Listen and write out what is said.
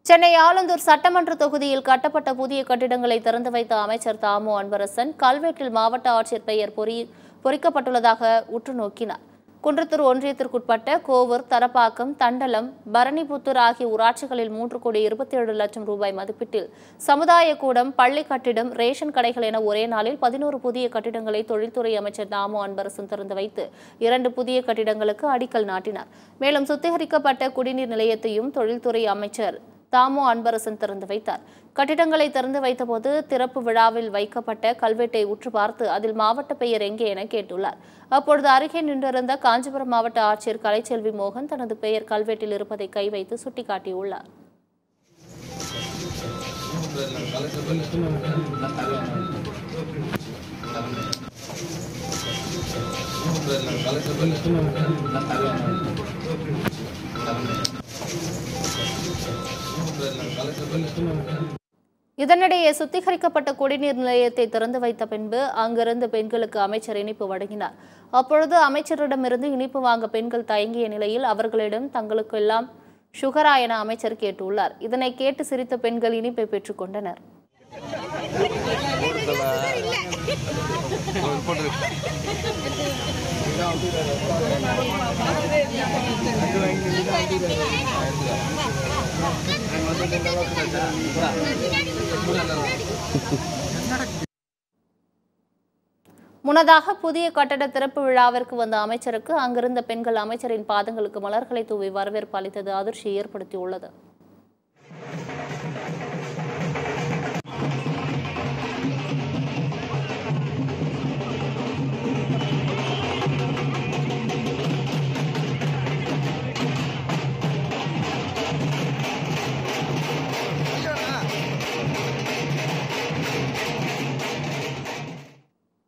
சென்னை ஆலந்தூர் சட்டமன்ற தொகுதியில் கட்டப்பட்ட புதிய கட்டிடங்களை திறந்து வைத்த அமைச்சர் தாமு அன்பரசன் கல்வெட்டில் மாவட்ட ஆட்சியர் பெயர் பொறி பொறிக்கப்பட்டுள்ளதாக உற்று நோக்கினார் குன்றத்தூர் ஒன்றியத்திற்குட்பட்ட கோவூர் தரப்பாக்கம் தண்டலம் பரணிபுத்தூர் ஆகிய ஊராட்சிகளில் மூன்று கோடி இருபத்தி ஏழு லட்சம் ரூபாய் மதிப்பீட்டில் சமுதாய கூடம் பள்ளி கட்டிடம் ரேஷன் கடைகள் என ஒரே நாளில் பதினோரு புதிய கட்டிடங்களை தொழில்துறை அமைச்சர் தாமு அன்பரசன் திறந்து வைத்து இரண்டு புதிய கட்டிடங்களுக்கு அடிக்கல் நாட்டினார் மேலும் சுத்திகரிக்கப்பட்ட குடிநீர் நிலையத்தையும் தொழில்துறை அமைச்சர் தாமு அன்பரசன் திறந்து வைத்தார் கட்டிடங்களை திறந்து வைத்தபோது திறப்பு விழாவில் வைக்கப்பட்ட கல்வெட்டை உற்று பார்த்து அதில் மாவட்ட பெயர் எங்கே என கேட்டுள்ளார் அப்பொழுது அருகே நின்றிருந்த காஞ்சிபுரம் மாவட்ட ஆட்சியர் கலைச்செல்வி மோகன் தனது பெயர் கல்வெட்டில் இருப்பதை கை வைத்து சுட்டிக்காட்டியுள்ளார் இதனிடையே சுத்திகரிக்கப்பட்ட குடிநீர் நிலையத்தை திறந்து வைத்த பின்பு அங்கிருந்து பெண்களுக்கு அமைச்சர் இனிப்பு வழங்கினார் அப்பொழுது அமைச்சரிடமிருந்து இனிப்பு வாங்க பெண்கள் தயங்கிய நிலையில் அவர்களிடம் தங்களுக்கு எல்லாம் சுகரா என அமைச்சர் கேட்டுள்ளார் இதனை கேட்டு சிரித்த பெண்கள் இனிப்பை பெற்றுக் கொண்டனர் முன்னதாக புதிய கட்டட திறப்பு விழாவிற்கு வந்த அமைச்சருக்கு அங்கிருந்த பெண்கள் அமைச்சரின் பாதங்களுக்கு மலர்களை தூவி வரவேற்பு அளித்தது அதிர்ச்சியை ஏற்படுத்தியுள்ளது